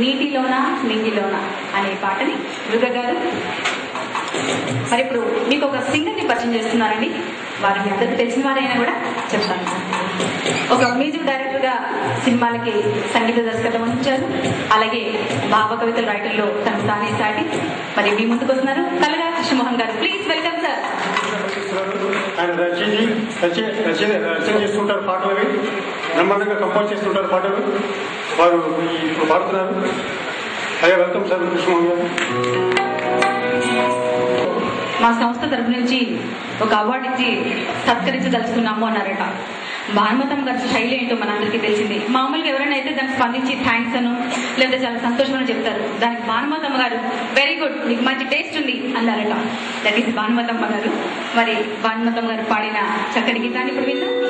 నీటిలోన నీటిలోన అనే పాటని దుర్గ గారు మరి ఇప్పుడు మీకు ఒక సింగర్ ని పరిచయం చేస్తున్నారండి వారు మీ అందరికి తెలిసిన వారైనా కూడా చెప్తాను ఒక మ్యూజిక్ డైరెక్టర్ గా సినిమాలకి సంగీత దర్శకత్వం వహించారు అలాగే భావ కవితల రైటర్లో తను తానే సాటి మరి మీ ముందుకు వస్తున్నారు కలగా కృష్ణమోహన్ గారు ప్లీజ్ వెల్కమ్ సార్ ఆయన రచించి రచన రచన రచన చేస్తుంటారు పాటలు అవి బ్రహ్మాండంగా కంపోజ్ చేస్తుంటారు పాటలు వారు ఇప్పుడు పాడుతున్నారు అయ్యా వెల్కమ్ సార్ కృష్ణమోహన్ గారు మా సంస్థ తరపు నుంచి ఒక అవార్డు ఇచ్చి సత్కరించదలుచుకున్నాము అన్నారట భానుమతం గారి శైలి ఏంటో మనందరికీ తెలిసింది మామూలుగా ఎవరైనా అయితే దానికి స్పందించి థ్యాంక్స్ అను లేదా చాలా సంతోషమని చెప్తారు దానికి భానుమతమ్మ గారు వెరీ గుడ్ నీకు మంచి టేస్ట్ ఉంది అన్నారట దట్ ఈస్ భానుమతమ్మ గారు మరి భానుమతమ్మ గారు పాడిన చక్కటి గీతాన్ని ఇప్పుడు విందాం